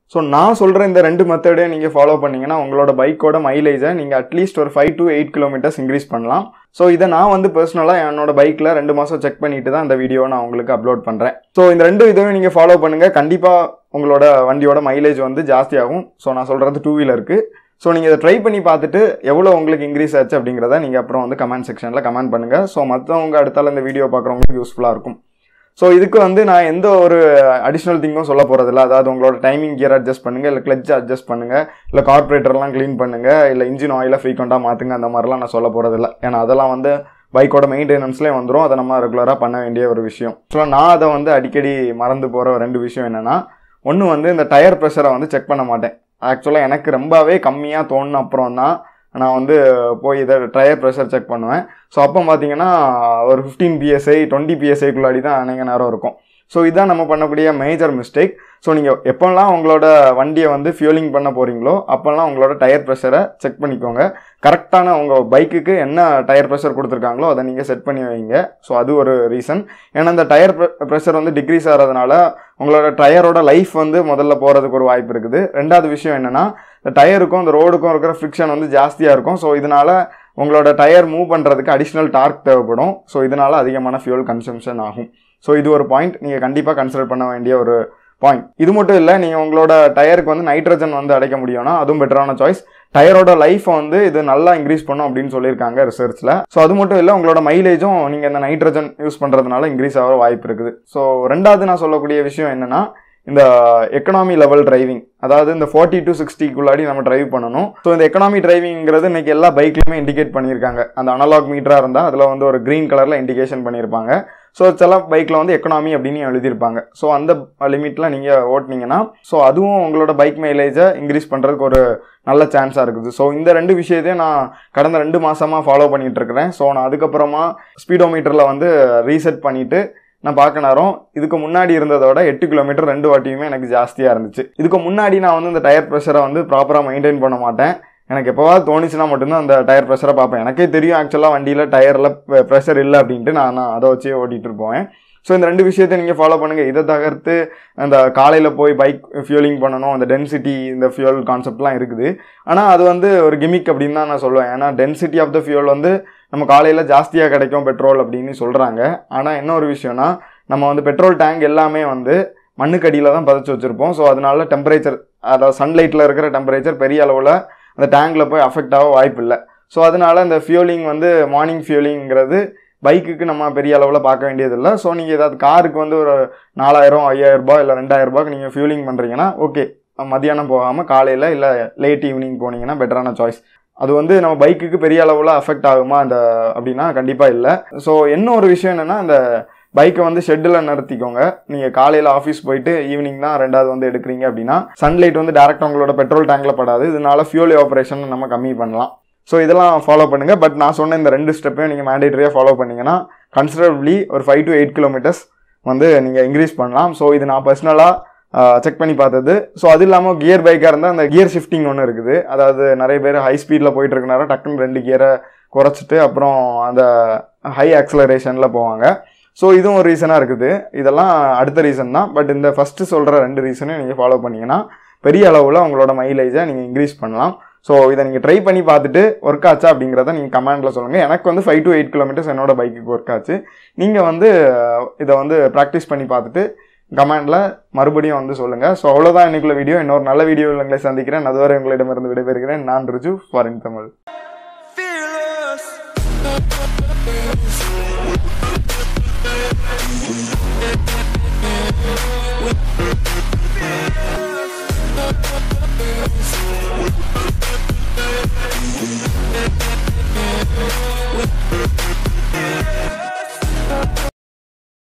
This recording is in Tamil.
ஸோ நான் சொல்கிற இந்த ரெண்டு மெத்தடே நீங்கள் ஃபாலோ பண்ணீங்கன்னா உங்களோட பைக்கோட மைலேஜை நீங்கள் அட்லீஸ்ட் ஒரு five to eight kilometres increase பண்ணலாம் ஸோ இதை நான் வந்து பர்சனலாக என்னோட பைக்கில் ரெண்டு மாதம் செக் பண்ணிட்டு தான் இந்த வீடியோ நான் உங்களுக்கு அப்லோட் பண்ணுறேன் ஸோ இந்த ரெண்டு இதுவும் நீங்கள் ஃபாலோ பண்ணுங்கள் கண்டிப்பாக உங்களோட வண்டியோட மைலேஜ் வந்து ஜாஸ்தியாகும் ஸோ நான் சொல்கிறது டூ வீலருக்கு ஸோ நீங்கள் இதை ட்ரை பண்ணி பார்த்துட்டு எவ்வளோ உங்களுக்கு இன்க்ரீஸ் ஆச்சு அப்படிங்கிறத நீங்கள் அப்புறம் வந்து கமெண்ட் செக்ஷனில் கமெண்ட் பண்ணுங்கள் ஸோ மற்றவங்க அடுத்தால இந்த வீடியோ பார்க்குறவங்களுக்கு யூஸ்ஃபுல்லாக இருக்கும் ஸோ இதுக்கு வந்து நான் எந்த ஒரு அடிஷ்னல் திங்கும் சொல்ல போகிறதில்ல அதாவது உங்களோட டைமிங் கியர் அட்ஜஸ்ட் பண்ணுங்கள் இல்லை கிளச் அட்ஜஸ்ட் பண்ணுங்கள் இல்லை கார்பரேட்டர்லாம் க்ளீன் பண்ணுங்கள் இல்லை இன்ஜின் ஆயிலை ஃப்ரீக்வெண்ட்டாக மாற்றுங்க அந்த மாதிரிலாம் நான் சொல்ல போகிறதில்ல ஏன்னா அதெல்லாம் வந்து பைக்கோட மெயின்டெனன்ஸ்லேயே வந்துடும் அதை நம்ம ரெகுலராக பண்ண வேண்டிய ஒரு விஷயம் ஸோ நான் அதை வந்து அடிக்கடி மறந்து போகிற ரெண்டு விஷயம் என்னென்னா ஒன்று வந்து இந்த டயர் ப்ரெஷரை வந்து செக் பண்ண மாட்டேன் ஆக்சுவலாக எனக்கு ரொம்பவே கம்மியாக தோணுன அப்புறம் தான் நான் வந்து போய் இதை டயர் ப்ரெஷர் செக் பண்ணுவேன் ஸோ அப்போ பார்த்தீங்கன்னா ஒரு ஃபிஃப்டீன் பிஎஸ்ஐ டுவெண்ட்டி பிஎஸ்ஐக்குள்ளாடி தான் அநேக நேரம் இருக்கும் ஸோ இதுதான் நம்ம பண்ணக்கூடிய மேஜர் மிஸ்டேக் ஸோ நீங்கள் எப்போல்லாம் உங்களோட வண்டியை வந்து ஃபியூலிங் பண்ண போகிறீங்களோ அப்போல்லாம் உங்களோட டயர் ப்ரெஷரை செக் பண்ணிக்கோங்க கரெக்டான உங்கள் பைக்குக்கு என்ன டயர் ப்ரெஷர் கொடுத்துருக்காங்களோ அதை நீங்கள் செட் பண்ணி வைங்க ஸோ அது ஒரு ரீசன் ஏன்னா இந்த டயர் ப்ரெஷர் வந்து டிக்ரீஸ் ஆகிறதுனால உங்களோட டயரோட லைஃப் வந்து முதல்ல போகிறதுக்கு ஒரு வாய்ப்பு இருக்குது ரெண்டாவது விஷயம் என்னென்னா இந்த டயருக்கும் இந்த ரோடுக்கும் இருக்கிற ஃப்ரிக்ஷன் வந்து ஜாஸ்தியாக இருக்கும் ஸோ இதனால் உங்களோட டயர் மூவ் பண்ணுறதுக்கு அடிஷ்னல் டார்க் தேவைப்படும் ஸோ இதனால் அதிகமான ஃபியூல் கன்சம்ஷன் ஆகும் ஸோ இது ஒரு பாயிண்ட் நீங்கள் கண்டிப்பாக கன்சிடர் பண்ண வேண்டிய ஒரு பாயிண்ட் இது மட்டும் இல்லை நீங்கள் உங்களோட டயருக்கு வந்து நைட்ரஜன் வந்து அடைக்க முடியும்னா அதுவும் பெட்டரான சாய்ஸ் டயரோட லைஃப்பை வந்து இது நல்லா இன்க்ரீஸ் பண்ணும் அப்படின்னு சொல்லியிருக்காங்க ரிசர்ச்சில் ஸோ அது மட்டும் இல்லை உங்களோட மைலேஜும் நீங்கள் இந்த நைட்ரஜன் யூஸ் பண்ணுறதுனால இன்க்ரீஸ் ஆக வாய்ப்பு இருக்குது ஸோ ரெண்டாவது நான் சொல்லக்கூடிய விஷயம் என்னென்னா இந்த எக்கனாமி லெவல் டிரைவிங் அதாவது இந்த ஃபார்ட்டி டு சிக்ஸ்டிக்குள்ளாடி நம்ம டிரைவ் பண்ணணும் ஸோ இந்த எக்கனாமி டிரைவிங்கிறது இன்னைக்கு எல்லா பைக்லையுமே இண்டிகேட் பண்ணியிருக்காங்க அந்த அனலாக் மீட்டராக இருந்தால் அதில் வந்து ஒரு க்ரீன் கலரில் இண்டிகேஷன் பண்ணியிருப்பாங்க ஸோ சில பைக்கில் வந்து எக்கனாமி அப்படின்னு எழுதியிருப்பாங்க ஸோ அந்த லிமிட்டில் நீங்கள் ஓட்டினீங்கன்னா ஸோ அதுவும் உங்களோட பைக் மைலேஜை இன்க்ரீஸ் பண்ணுறதுக்கு ஒரு நல்ல சான்ஸாக இருக்குது ஸோ இந்த ரெண்டு விஷயத்தையும் நான் கடந்த ரெண்டு மாதமாக ஃபாலோ பண்ணிகிட்டு இருக்கிறேன் ஸோ நான் அதுக்கப்புறமா ஸ்பீடோமீட்டரில் வந்து ரீசெட் பண்ணிவிட்டு நான் பார்க்க நேரம் இதுக்கு முன்னாடி இருந்ததோட எட்டு கிலோமீட்டர் ரெண்டு வாட்டியுமே எனக்கு ஜாஸ்தியாக இருந்துச்சு இதுக்கு முன்னாடி நான் வந்து இந்த டயர் ப்ரெஷரை வந்து ப்ராப்பராக மெயின்டைன் பண்ண மாட்டேன் எனக்கு எப்போவாவது தோணுச்சுன்னா மட்டும்தான் அந்த டயர் ப்ரெஷரை பார்ப்பேன் எனக்கே தெரியும் ஆக்சுவலாக வண்டியில் டயரில் ப்ரெஷர் இல்லை அப்படின்ட்டு நான் நான் அதை வச்சே ஓட்டிகிட்டு இருப்பேன் ஸோ இந்த ரெண்டு விஷயத்தை நீங்கள் ஃபாலோ பண்ணுங்கள் இதை தகர்த்து அந்த காலையில் போய் பைக் ஃபியூலிங் பண்ணணும் அந்த டென்சிட்டி இந்த ஃபியூல் கான்செப்ட்லாம் இருக்குது ஆனால் அது வந்து ஒரு கிமிக் அப்படின்னு தான் நான் சொல்லுவேன் ஏன்னா டென்சிட்டி ஆஃப் த ஃபியூல் வந்து நம்ம காலையில் ஜாஸ்தியாக கிடைக்கும் பெட்ரோல் அப்படின்னு சொல்கிறாங்க ஆனால் என்ன ஒரு விஷயம்னா நம்ம வந்து பெட்ரோல் டேங்க் எல்லாமே வந்து மண்ணுக்கடியில் தான் பதிச்சு வச்சுருப்போம் ஸோ அதனால டெம்பரேச்சர் அதாவது சன்லைட்டில் இருக்கிற டெம்பரேச்சர் பெரிய அளவில் அந்த டேங்கில் போய் அஃபெக்ட் ஆக வாய்ப்பு இல்லை ஸோ அதனால இந்த ஃபியூலிங் வந்து மார்னிங் ஃபியூலிங்கிறது பைக்குக்கு நம்ம பெரிய அளவில் பார்க்க வேண்டியதில்லை ஸோ நீங்கள் ஏதாவது காருக்கு வந்து ஒரு நாலாயிரம் ஐயாயிரரூபா இல்லை ரெண்டாயிரரூபாக்கு நீங்கள் ஃபியூலிங் பண்ணுறீங்கன்னா ஓகே மதியானம் போகாமல் காலையில் இல்லை லேட் ஈவினிங் போனீங்கன்னா பெட்டரான சாய்ஸ் அது வந்து நம்ம பைக்குக்கு பெரிய அளவில் அஃபெக்ட் ஆகுமா அந்த அப்படின்னா கண்டிப்பாக இல்லை ஸோ என்ன ஒரு விஷயம் என்னென்னா இந்த பைக்கை வந்து ஷெட்டில் நிறுத்திக்கோங்க நீங்கள் காலையில் ஆஃபீஸ் போயிட்டு ஈவினிங் தான் ரெண்டாவது வந்து எடுக்கிறீங்க அப்படின்னா சன்லைட் வந்து டேரெக்டாக உங்களோட பெட்ரோல் டேங்கில் படாது இதனால ஃபியூல் ஆப்ரேஷன் நம்ம கம்மி பண்ணலாம் ஸோ இதெல்லாம் ஃபாலோ பண்ணுங்கள் பட் நான் சொன்ன இந்த ரெண்டு ஸ்டெப்பையும் நீங்கள் மேண்டேட்டரியாக ஃபாலோ பண்ணிங்கன்னா கன்சிடரபிளி ஒரு ஃபைவ் டு எயிட் கிலோமீட்டர்ஸ் வந்து நீங்கள் இன்க்ரீஸ் பண்ணலாம் ஸோ இது நான் பர்சனலாக செக் பண்ணி பார்த்தது ஸோ அது இல்லாமல் கியர் பைக்காக இருந்தால் அந்த கியர் ஷிஃப்டிங் ஒன்று இருக்குது அதாவது நிறைய பேர் ஹை ஸ்பீடில் போயிட்டு இருக்கனால டக்குன்னு ரெண்டு கியரை குறைச்சிட்டு அப்புறம் அந்த ஹை ஆக்சலரேஷனில் போவாங்க ஸோ இதுவும் ஒரு ரீசனாக இருக்குது இதெல்லாம் அடுத்த ரீசன் தான் பட் இந்த ஃபஸ்ட்டு சொல்கிற ரெண்டு ரீசனையும் நீங்கள் ஃபாலோ பண்ணிங்கன்னா பெரிய அளவில் உங்களோட மைலேஜை நீங்கள் இன்க்ரீஸ் பண்ணலாம் ஸோ இதை நீங்கள் ட்ரை பண்ணி பார்த்துட்டு ஒர்க் ஆச்சா அப்படிங்கிறத நீங்கள் கமெண்ட்டில் சொல்லுங்கள் எனக்கு வந்து ஃபைவ் டு எயிட் கிலோமீட்டர்ஸ் என்னோட பைக்குக்கு ஒர்க் ஆச்சு நீங்கள் வந்து இதை வந்து ப்ராக்டிஸ் பண்ணி பார்த்துட்டு கமெண்டில் மறுபடியும் வந்து சொல்லுங்கள் ஸோ அவ்வளோதான் இன்னைக்குள்ள வீடியோ இன்னொரு நல்ல வீடியோ உங்களை சந்திக்கிறேன் அதுவரை உங்களிடமிருந்து விடைபெறுகிறேன் நான் Riju for in Tamil fearless.